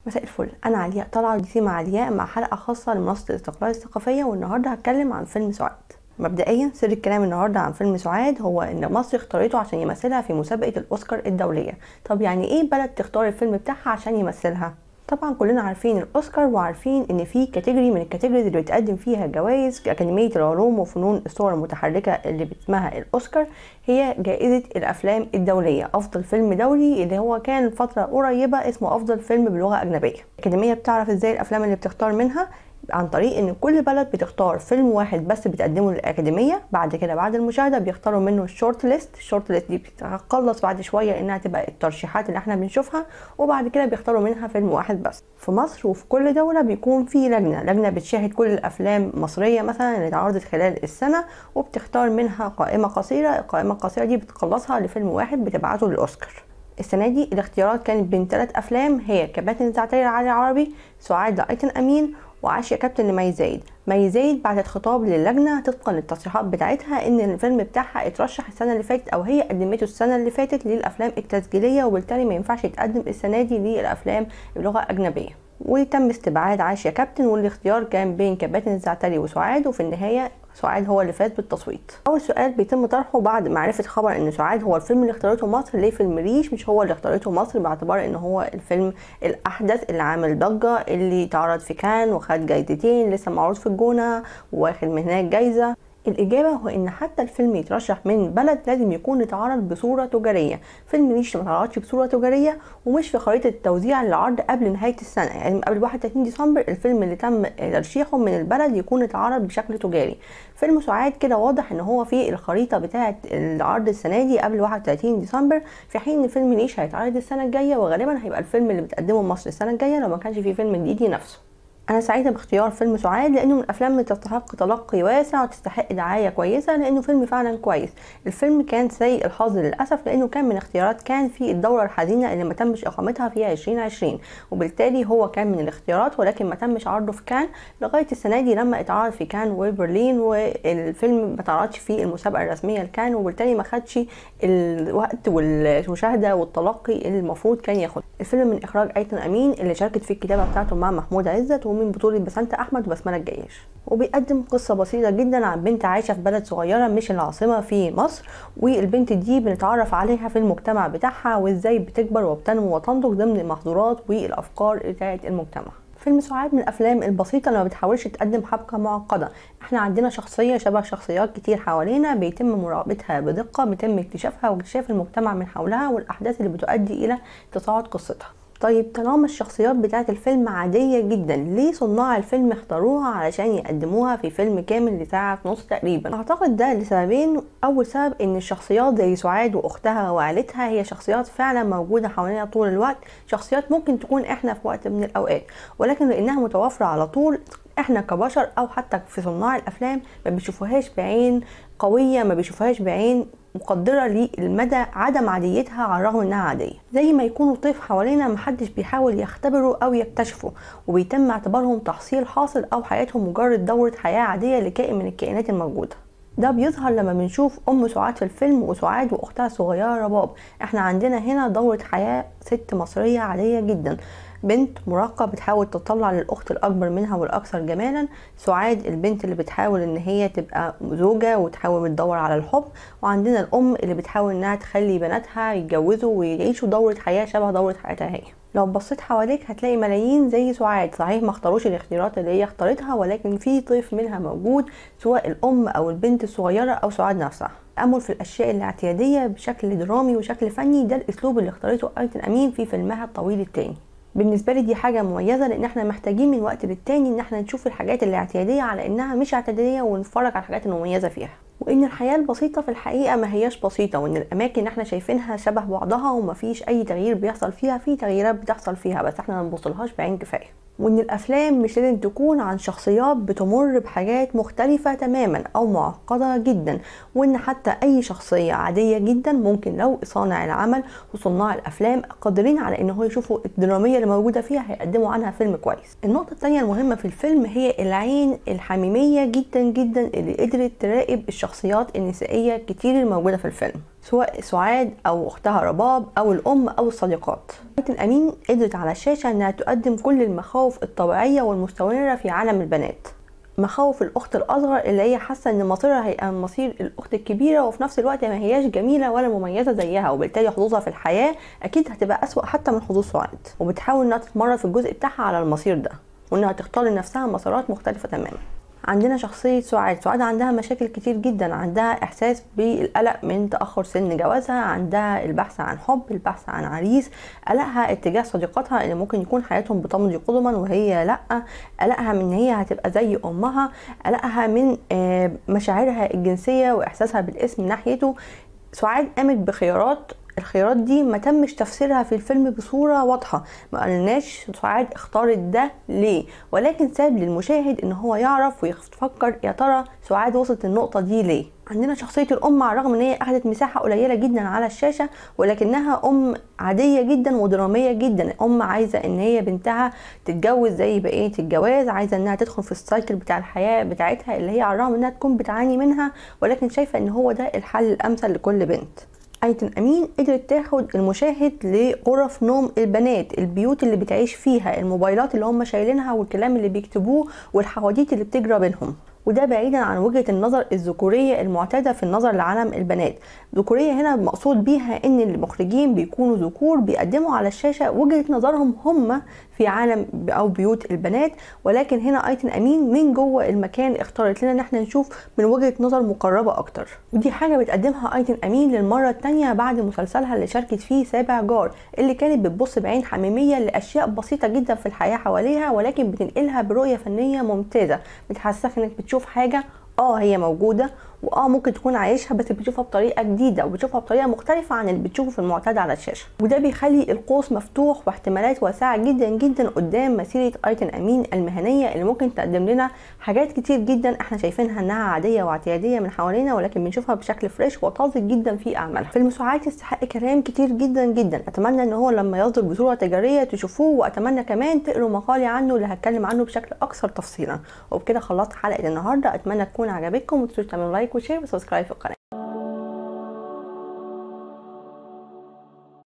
مساء الفل انا علياء طالعه دي مع علياء مع حلقه خاصه لمنصه الاستقلال الثقافيه والنهارده هتكلم عن فيلم سعاد مبدئيا سر الكلام النهارده عن فيلم سعاد هو ان مصر اختارته عشان يمثلها في مسابقه الاوسكار الدوليه طب يعني ايه بلد تختار الفيلم بتاعها عشان يمثلها طبعا كلنا عارفين الاوسكار وعارفين ان في كاتيجوري من الكاتيجوريز اللي بتقدم فيها جوائز اكاديميه العلوم وفنون الصور المتحركه اللي اسمها الاوسكار هي جائزه الافلام الدوليه افضل فيلم دولي اللي هو كان فتره قريبه اسمه افضل فيلم بلغه اجنبيه الاكاديميه بتعرف ازاي الافلام اللي بتختار منها عن طريق ان كل بلد بتختار فيلم واحد بس بتقدمه للاكاديميه بعد كده بعد المشاهده بيختاروا منه الشورت ليست الشورت ليست دي بتتخلص بعد شويه انها تبقى الترشيحات اللي احنا بنشوفها وبعد كده بيختاروا منها فيلم واحد بس في مصر وفي كل دوله بيكون في لجنه لجنه بتشاهد كل الافلام المصريه مثلا اللي اتعرضت خلال السنه وبتختار منها قائمه قصيره القائمه القصيره دي بتخلصها لفيلم واحد بتبعته للاوسكار السنة دي الاختيارات كانت بين ثلاث أفلام هي كباتن زعتر علي عربي سعاد لأيتن أمين وعاش يا كابتن لمي زايد مي زايد بعتت خطاب للجنه طبقا للتصريحات بتاعتها ان الفيلم بتاعها اترشح السنه اللي فاتت او هي قدمته السنه اللي فاتت للافلام التسجيليه وبالتالي ما ينفعش يتقدم السنه دي للافلام بلغه اجنبيه وتم استبعاد عاش يا كابتن والاختيار كان بين كباتن الزعتري وسعاد وفي النهايه سعاد هو اللي فاز بالتصويت اول سؤال بيتم طرحه بعد معرفه خبر ان سعاد هو الفيلم اللي اختارته مصر ليه فيلم ريش مش هو اللي اختارته مصر باعتبار ان هو الفيلم الاحدث اللي عامل ضجه اللي اتعرض في كان وخد جايزتين لسه معروض في الجونه واخد من هناك جايزه الإجابة هو إن حتى الفيلم يترشح من بلد لازم يكون اتعرض بصورة تجارية فيلم ريش ما اتعرضش بصورة تجارية ومش في خريطة التوزيع للعرض قبل نهاية السنة يعني قبل 31 ديسمبر الفيلم اللي تم ترشيحه من البلد يكون اتعرض بشكل تجاري فيلم سعاد كده واضح ان هو في الخريطة بتاعة العرض السنة دي قبل 31 ديسمبر في حين ان فيلم ريش هيتعرض السنة الجاية وغالبا هيبقى الفيلم اللي بتقدمه مصر السنة الجاية لو ما كانش في فيلم جديد نفسه انا سعيده باختيار فيلم سعاد لانه من الافلام اللي تستحق تلقي واسع وتستحق دعايه كويسه لانه فيلم فعلا كويس الفيلم كان سيء الحظ للاسف لانه كان من اختيارات كان في الدوره الحزينه اللي ما تمش اقامتها في 2020 وبالتالي هو كان من الاختيارات ولكن ما تمش عرضه في كان لغايه السنه دي لما اتعرض في كان وبرلين والفيلم ما اتعرضش في المسابقه الرسميه لكان وبالتالي ما خدش الوقت والمشاهده والتلقي المفروض كان ياخد الفيلم من اخراج ايتن امين اللي شاركت في الكتابه بتاعته مع محمود عزت من بطولة بسنت أحمد وبسملة الجيش وبيقدم قصة بسيطة جدا عن بنت عايشة في بلد صغيرة مش العاصمة في مصر والبنت دي بنتعرف عليها في المجتمع بتاعها وازاي بتكبر وبتنمو وتنضج ضمن المحظورات والأفكار بتاعة المجتمع فيلم سعاد من الافلام البسيطه اللي ما بتحاولش تقدم حبكه معقده احنا عندنا شخصيه شبه شخصيات كتير حوالينا بيتم مراقبتها بدقه بيتم اكتشافها واكتشاف المجتمع من حولها والاحداث اللي بتؤدي الى تصاعد قصتها طيب طالما الشخصيات بتاعة الفيلم عادية جدا ليه صناع الفيلم اختاروها علشان يقدموها في فيلم كامل لساعة ونص تقريبا اعتقد ده لسببين اول سبب ان الشخصيات زي سعاد واختها وعائلتها هي شخصيات فعلا موجودة حوالينا طول الوقت شخصيات ممكن تكون احنا في وقت من الاوقات ولكن لانها متوفرة على طول احنا كبشر او حتى في صناع الافلام ما بيشوفوهاش بعين قوية ما بيشوفوهاش بعين مقدرة للمدى عدم عاديتها على الرغم انها عادية زي ما يكونوا طيف حوالينا محدش بيحاول يختبره او يكتشفه وبيتم اعتبارهم تحصيل حاصل او حياتهم مجرد دورة حياة عادية لكائن من الكائنات الموجودة ده بيظهر لما بنشوف ام سعاد في الفيلم وسعاد واختها الصغيره رباب احنا عندنا هنا دورة حياة ست مصرية عادية جدا بنت مراهقه بتحاول تطلع للاخت الاكبر منها والاكثر جمالا سعاد البنت اللي بتحاول ان هي تبقى زوجه وتحاول تدور على الحب وعندنا الام اللي بتحاول انها تخلي بناتها يتجوزوا ويعيشوا دوره حياه شبه دوره حياتها هي لو بصيت حواليك هتلاقي ملايين زي سعاد صحيح ما اختاروش الاختيارات اللي هي اختارتها ولكن في طيف منها موجود سواء الام او البنت الصغيره او سعاد نفسها التأمل في الأشياء الاعتيادية بشكل درامي وشكل فني ده الأسلوب اللي اختارته أيتن أمين في فيلمها الطويل التاني بالنسبه لي دي حاجه مميزه لان احنا محتاجين من وقت للتاني ان احنا نشوف الحاجات الاعتياديه على انها مش اعتياديه ونتفرج على الحاجات المميزه فيها وان الحياه البسيطه في الحقيقه ما هياش بسيطه وان الاماكن احنا شايفينها شبه بعضها ومفيش اي تغيير بيحصل فيها في تغييرات بتحصل فيها بس احنا ما نبصلهاش بعين كفايه وان الافلام مش لازم تكون عن شخصيات بتمر بحاجات مختلفة تماما او معقدة جدا وان حتى اي شخصية عادية جدا ممكن لو صانع العمل وصناع الافلام قادرين على ان هو يشوفوا الدرامية اللي موجودة فيها هيقدموا عنها فيلم كويس النقطة التانية المهمة في الفيلم هي العين الحميمية جدا جدا اللي قدرت تراقب الشخصيات النسائية كتير الموجودة في الفيلم سواء سعاد او اختها رباب او الام او الصديقات ايتن امين قدرت على الشاشه انها تقدم كل المخاوف الطبيعيه والمستمره في عالم البنات مخاوف الاخت الاصغر اللي هي حاسه ان مصيرها هيبقى مصير الاخت الكبيره وفي نفس الوقت ما هياش جميله ولا مميزه زيها وبالتالي حظوظها في الحياه اكيد هتبقى اسوا حتى من حظوظ سعاد وبتحاول انها تتمرد في الجزء بتاعها على المصير ده وانها تختار لنفسها مسارات مختلفه تماما عندنا شخصية سعاد سعاد عندها مشاكل كتير جدا عندها إحساس بالقلق من تأخر سن جوازها عندها البحث عن حب البحث عن عريس قلقها اتجاه صديقاتها اللي ممكن يكون حياتهم بتمضي قدما وهي لأ قلقها من إن هي هتبقى زي أمها قلقها من آه، مشاعرها الجنسية وإحساسها بالاسم ناحيته سعاد قامت بخيارات الخيارات دي ما تمش تفسيرها في الفيلم بصورة واضحة ما قالناش سعاد اختارت ده ليه ولكن ساب للمشاهد ان هو يعرف ويفكر يا ترى سعاد وصلت النقطة دي ليه عندنا شخصية الأم على الرغم إن هي أخدت مساحة قليلة جدا على الشاشة ولكنها أم عادية جدا ودرامية جدا أم عايزة إن هي بنتها تتجوز زي بقية الجواز عايزة إنها تدخل في السايكل بتاع الحياة بتاعتها اللي هي على الرغم إنها تكون بتعاني منها ولكن شايفة إن هو ده الحل الأمثل لكل بنت ايتن امين قدرت تاخد المشاهد لغرف نوم البنات البيوت اللي بتعيش فيها الموبايلات اللي هم شايلينها والكلام اللي بيكتبوه والحواديت اللي بتجرى بينهم وده بعيدا عن وجهه النظر الذكوريه المعتاده في النظر لعالم البنات ذكوريه هنا مقصود بيها ان المخرجين بيكونوا ذكور بيقدموا على الشاشه وجهه نظرهم هم في عالم او بيوت البنات ولكن هنا ايتن امين من جوه المكان اختارت لنا ان احنا نشوف من وجهه نظر مقربه اكتر ودي حاجه بتقدمها ايتن امين للمره الثانيه بعد مسلسلها اللي شاركت فيه سابع جار اللي كانت بتبص بعين حميميه لاشياء بسيطه جدا في الحياه حواليها ولكن بتنقلها برؤيه فنيه ممتازه بتحسسك انك بتشوف حاجه اه هي موجوده واه ممكن تكون عايشها بس بتشوفها بطريقه جديده وبتشوفها بطريقه مختلفه عن اللي بتشوفه في المعتاد على الشاشه وده بيخلي القوس مفتوح واحتمالات واسعه جدا جدا قدام مسيره ايتن امين المهنيه اللي ممكن تقدم لنا حاجات كتير جدا احنا شايفينها انها عاديه واعتياديه من حوالينا ولكن بنشوفها بشكل فريش وطازج جدا في اعمالها فيلم سعاد يستحق كلام كتير جدا جدا اتمنى ان هو لما يصدر بصوره تجاريه تشوفوه واتمنى كمان تقروا مقالي عنه اللي هتكلم عنه بشكل اكثر تفصيلا وبكده خلصت حلقه النهارده اتمنى تكون عجبتكم وتنسوش تعملوا لايك وشير وسبسكرايب في القناه